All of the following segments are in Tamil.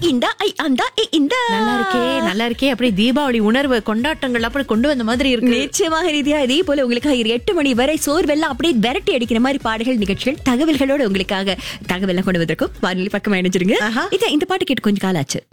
இந்தா ஐ அந்தா ஏ இந்தா நல்லா இருக்கே நல்லா இருக்கே அப்படியே தீபாவளி உணர்வு கொண்டாட்டங்கள் அப்படி கொண்டு வந்த மாதிரி இருக்கு நிச்சயமாக ரீதியா இதே போல உங்களுக்காக இரு எட்டு மணி வரை சோர்வெல்லாம் அப்படியே விரட்டி அடிக்கிற மாதிரி பாடல்கள் நிகழ்ச்சிகள் தகவல்களோட உங்களுக்காக தகவல் கொண்டு வந்திருக்கும் வானொலி பக்கம் இணைஞ்சிருங்க ஆஹா. இத இந்த பாட்டு கேட்டு கொஞ்சம் காலம் ஆச்சு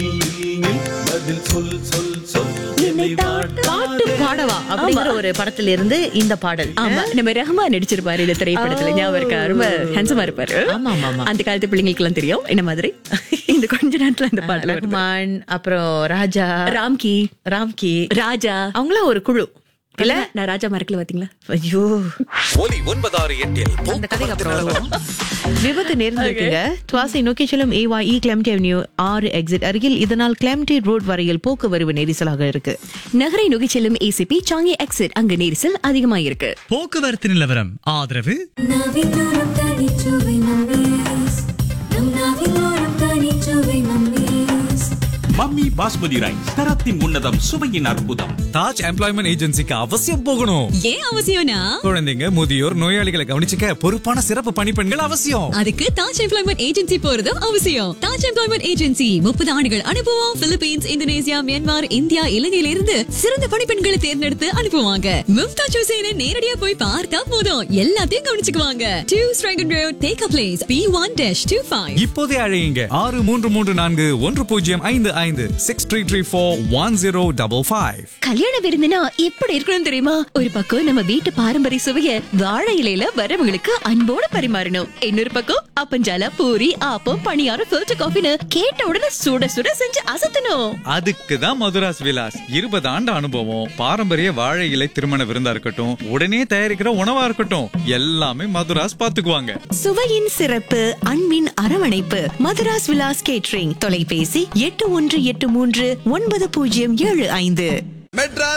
பதில் சொல் சொல் சொல் என்னை தாண்ட பாட்டு பாடவா அப்படிங்கிற ஒரு படத்துல இருந்து இந்த பாடல் ஆமா நம்ம ரஹ்மான் நடிச்சிருப்பாரு இந்த திரைப்படத்துல ஞாபகம் இருக்கா ரொம்ப ஹேண்ட்ஸமா இருப்பாரு ஆமா, ஆமா, ஆமா. அந்த காலத்து பிள்ளைங்களுக்கு எல்லாம் தெரியும் என்ன மாதிரி இந்த கொஞ்ச நேரத்துல அந்த பாட்டுல வருது. ரஹ்மான் அப்புறம் ராஜா ராம்கி ராம்கி ராஜா அவங்களாம் ஒரு குழு இல்ல நான் ராஜா மறக்கல பாத்தீங்களா ஐயோ ஒலி ஒன்பதாறு எட்டில் அந்த கதைக்கு அப்புறம் வருவோம் விபத்து நேர்ந்திருக்குங்க துவாசை நோக்கி செல்லும் ஏவாஇ கிளம்டி அவென்யூ ஆறு எக்ஸிட் அருகில் இதனால் கிளம்டி ரோட் வரையில் போக்குவரவு நெரிசலாக இருக்கு நகரை நோக்கி செல்லும் ஏசிபி சாங்கி எக்ஸிட் அங்க நெரிசல் அதிகமா இருக்கு போக்குவரத்து நிலவரம் ஆதரவு நாவிலோரம் தனிச்சுவை மம்மீஸ் நம் நாவிலோரம் தனிச்சுவை மம்மீஸ் மம்மி பாஸ்மதி ரைஸ் தரத்தின் உன்னதம் சுவையின் அற்புதம் தாஜ் எம்ப்ளாய்மெண்ட் ஏஜென்சிக்கு அவசியம் போகணும் ஏன் அவசியம்னா குழந்தைங்க முதியோர் நோயாளிகளை கவனிச்சுக்க பொறுப்பான சிறப்பு பணிப்பெண்கள் அவசியம் அதுக்கு தாஜ் எம்ப்ளாய்மெண்ட் ஏஜென்சி போறதும் அவசியம் தாஜ் எம்ப்ளாய்மெண்ட் ஏஜென்சி முப்பது ஆண்டுகள் அனுபவம் பிலிப்பீன்ஸ் இந்தோனேசியா மியான்மர் இந்தியா இலங்கையில இருந்து சிறந்த பணிப்பெண்களை தேர்ந்தெடுத்து அனுப்புவாங்க மும்தாஜ் ஹுசேனை நேரடியா போய் பார்த்தா போதும் எல்லாத்தையும் கவனிச்சுக்குவாங்க two Strahans Road take a place B one dash two five இப்போதே அழையுங்க ஆறு மூன்று மூன்று நான்கு ஒன்று பூஜ்ஜியம் ஐந்து ஐந்து six three three four one zero double five கல்யாண விருந்துனா எப்படி இருக்கணும் தெரியுமா ஒரு பக்கம் நம்ம வீட்டு பாரம்பரிய சுவைய வாழை இலையில வரவங்களுக்கு அன்போட பரிமாறணும் இன்னொரு பக்கம் அப்பஞ்சால பூரி ஆப்பம் பணியாரம் ஃபில்டர் காஃபின்னு கேட்ட உடனே சுட சுட செஞ்சு அசத்தணும் அதுக்கு தான் மதுராஸ் விலாஸ் இருபது ஆண்டு அனுபவம் பாரம்பரிய வாழை இலை திருமண விருந்தா இருக்கட்டும் உடனே தயாரிக்கிற உணவா இருக்கட்டும் எல்லாமே மதுராஸ் பாத்துக்குவாங்க சுவையின் சிறப்பு அன்பின் அரவணைப்பு மதுராஸ் விலாஸ் கேட்ரிங் தொலைபேசி எட்டு ஒன்று எட்டு மூன்று ஒன்பது பூஜ்ஜியம் ஏழு ஐந்து